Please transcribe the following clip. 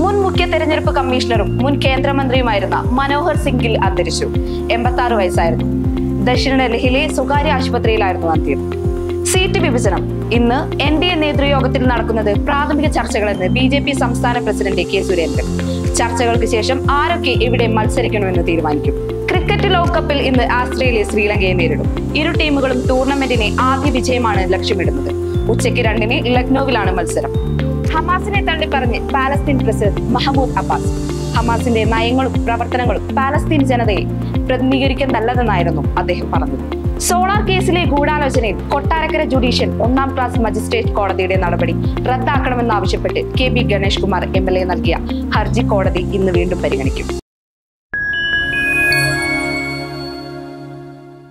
മുൻ മുഖ്യ തെരഞ്ഞെടുപ്പ് കമ്മീഷണറും മുൻ കേന്ദ്രമന്ത്രിയുമായിരുന്ന മനോഹർ സിംഗിൽ അന്തരിച്ചു എൺപത്തി ആറ് വയസ്സായിരുന്നു ദക്ഷിണ ഡൽഹിയിലെ സ്വകാര്യ ആശുപത്രിയിലായിരുന്നു അന്ത്യം സീറ്റ് വിഭജനം ഇന്ന് എൻ ഡി എ നേതൃയോഗത്തിൽ നടക്കുന്നത് പ്രാഥമിക ചർച്ചകളെന്ന് ബി ജെ പി സംസ്ഥാന പ്രസിഡന്റ് കെ സുരേന്ദ്രൻ ചർച്ചകൾക്ക് ശേഷം ആരൊക്കെ എവിടെ മത്സരിക്കണമെന്ന് തീരുമാനിക്കും ക്രിക്കറ്റ് ലോകകപ്പിൽ ഇന്ന് ആസ്ട്രേലിയ ശ്രീലങ്കയെ നേരിടും ഇരു ടീമുകളും ടൂർണമെന്റിനെ ആദ്യ വിജയമാണ് ലക്ഷ്യമിടുന്നത് ഉച്ചയ്ക്ക് രണ്ടിന് ലക്നൌവിലാണ് മത്സരം ഹമാസിനെ തള്ളിപ്പറഞ്ഞ് പാലസ്തീൻ പ്രസിഡന്റ് മഹമ്മൂദ് അബ്ബാസ് ഹമാസിന്റെ നയങ്ങളും പ്രവർത്തനങ്ങളും പാലസ്തീൻ ജനതയെ പ്രതിനിധീകരിക്കുന്നതല്ലെന്നായിരുന്നു അദ്ദേഹം പറഞ്ഞത് സോളാർ കേസിലെ ഗൂഢാലോചനയിൽ കൊട്ടാരക്കര ജുഡീഷ്യൽ ഒന്നാം ക്ലാസ് മജിസ്ട്രേറ്റ് കോടതിയുടെ നടപടി റദ്ദാക്കണമെന്നാവശ്യപ്പെട്ട് K B Ganesh Kumar M L A നൽകിയ ഹർജി കോടതി ഇന്ന് വീണ്ടും പരിഗണിക്കും